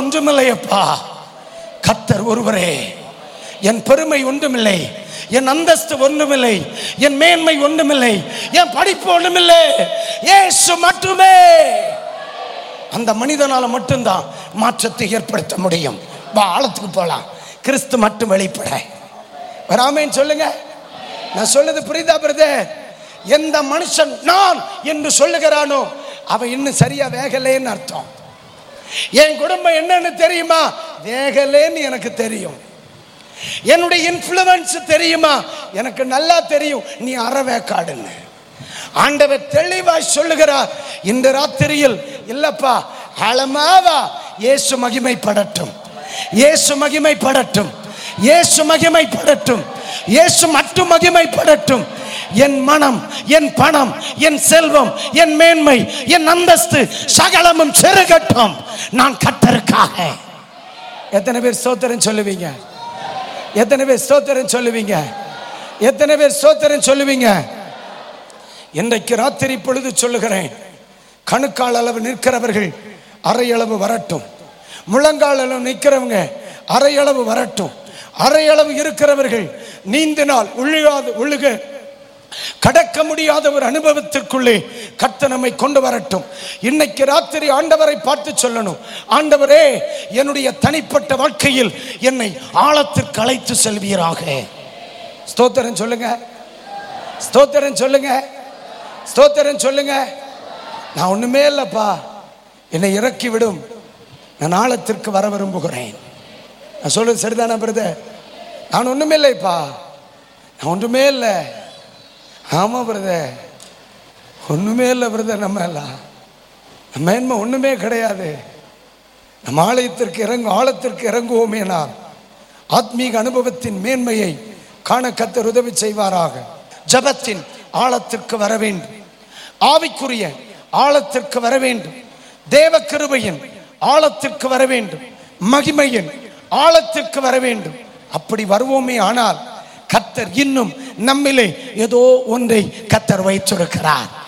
ஒன்றுமில்லையப்பா கத்தர் ஒருவரே என் பெருமை ஒன்றுமில்லை என் அந்தஸ்து ஒன்றுமில்லை என் மேன்மை ஒன்றுமில்லை என் படிப்பு ஒன்றுமில்லை இயேசு மட்டுமே அந்த மனிதனால மட்டும்தான் மாற்றத்தை ஏற்படுத்த முடியும் வா ஆழத்துக்கு போலாம் கிறிஸ்து மட்டும் வெளிப்பட வராமேன்னு சொல்லுங்க நான் சொல்லுது புரியுதா பிரதர் எந்த மனுஷன் நான் என்று சொல்லுகிறானோ அவன் இன்னும் சரியா வேகலேன்னு அர்த்தம் என் குடும்பம் என்னன்னு தெரியுமா வேகலேன்னு எனக்கு தெரியும் என்னுடைய இன்ஃப்ளூயன்ஸ் தெரியுமா எனக்கு நல்லா தெரியும் நீ அறவேக்காடுன்னு ஆண்டவர் தெளிவாய் சொல்லுகிறார் இந்த ராத்திரியில் இல்லப்பா ஆழமாவா இயேசு மகிமைப்படட்டும் இயேசு மகிமைப்படட்டும் இயேசு மகிமைப்படட்டும் இயேசு மட்டும் மகிமைப்படட்டும் என் மனம் என் பணம் என் செல்வம் என் மேன்மை என் அந்தஸ்து சகலமும் செருகட்டும் நான் கத்தருக்காக எத்தனை பேர் ஸ்தோத்திரம் சொல்லுவீங்க எத்தனை பேர் ஸ்தோத்திரம் சொல்லுவீங்க எத்தனை பேர் ஸ்தோத்திரம் சொல்லுவீங்க இன்றைக்கு ராத்திரி பொழுது சொல்லுகிறேன் கணுக்கால் அளவு நிற்கிறவர்கள் அரையளவு வரட்டும் முழங்கால் அளவு நிற்கிறவங்க அரையளவு வரட்டும் அரையளவு இருக்கிறவர்கள் நீந்தினால் உள்ளுகாது உள்ளுக கடக்க முடியாத ஒரு அனுபவத்திற்குள்ளே கர்த்த நம்மை கொண்டு வரட்டும் இன்னைக்கு ராத்திரி ஆண்டவரை பார்த்து சொல்லணும் ஆண்டவரே என்னுடைய தனிப்பட்ட வாழ்க்கையில் என்னை ஆழத்திற்கு அழைத்து செல்வீராக ஸ்தோத்திரம் சொல்லுங்க ஸ்தோத்திரம் சொல்லுங்க ஸ்தோத்திரம் சொல்லுங்க நான் ஒண்ணுமே இல்லப்பா என்னை இறக்கி விடும் நான் ஆழத்திற்கு வர விரும்புகிறேன் நான் சொல்றது சரிதானா பிரதர் நான் ஒண்ணுமே இல்லைப்பா நான் ஒன்றுமே இல்லை ஆமாம் பிரதர் ஒன்றுமே இல்லை பிரதர் நம்ம எல்லாம் நம்ம மேன்மை ஒன்றுமே கிடையாது நம்ம ஆலயத்திற்கு இறங்கு ஆழத்திற்கு இறங்குவோமே நான் ஆத்மீக அனுபவத்தின் மேன்மையை காண கத்தர் உதவி செய்வாராக ஜபத்தின் ஆழத்திற்கு வர வேண்டும் ஆவிக்குரிய ஆழத்திற்கு வர வேண்டும் தேவ கிருபையின் ஆழத்திற்கு வர வேண்டும் மகிமையின் ஆழத்திற்கு வர வேண்டும் அப்படி வருவோமே ஆனால் கத்தர் இன்னும் நம்மிலே ஏதோ ஒன்றை கத்தர் வைத்திருக்கிறார்